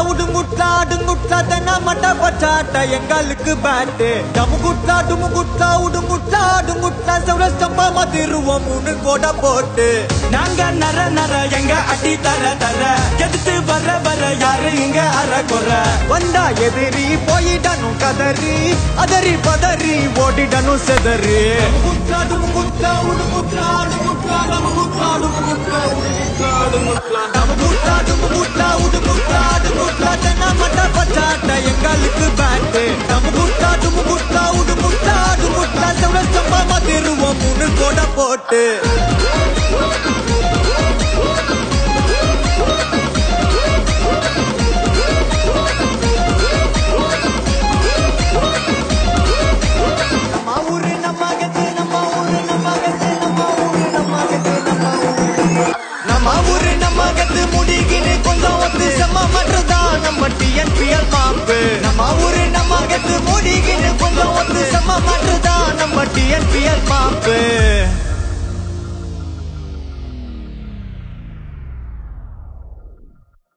உடுங்குட்லா அடுங்குட்லா தென்ன மட்ட பச்சாட்ட எங்களுக்கு பேட்டு டமுகுட்லா டுமுகுட்லா உடுங்குட்லா அடுங்குட்லா செவரஸ்டம்பா மதிருவோம் மூணு கோட போட்டு நாங்க நர நர எங்க அடி தர தர எடுத்து வர வர யாரு இங்க அற குற வந்தா எதிரி போயிடணும் கதறி அதறி பதறி ஓடிடணும் செதறி டமுகுட்லா டுமுகுட்லா உடுங்குட்லா அடுங்குட்லா டமுகுட்லா டுமுகுட்லா உடுங்குட்லா அடுங்குட்லா டமுகுட்லா டுமுகுட்லா உடுங்குட்லா அடுங்குட்லா தென்ன மட்ட பச்சாட்ட எங்களுக்கு பேட்டு டமுகுட்லா டுமுகுட்லா உடுங்குட்லா அடுங்குட்லா செவரஸ்டம்பா மதிருவோம் மூணு கோட போட்டு நம்ம ஊரு நம்ம கத்து நம்ம ஊரு நம்ம கத்து நம்ம ஊரு நம்ம கத்து நம்ம ஊரு நம்ம ஊரு நம்ம கத்து முடிகின்னு கொஞ்சம் வந்து செம்ம மட்டும்தான் நம்ம டிஎன்பிஎல் மாப்பு நம்ம ஊரு நம்ம கத்து முடிகின்னு கொஞ்சம் வந்து செம்ம மட்டும்தான் நம்ம டிஎன்பிஎல் மாப்பு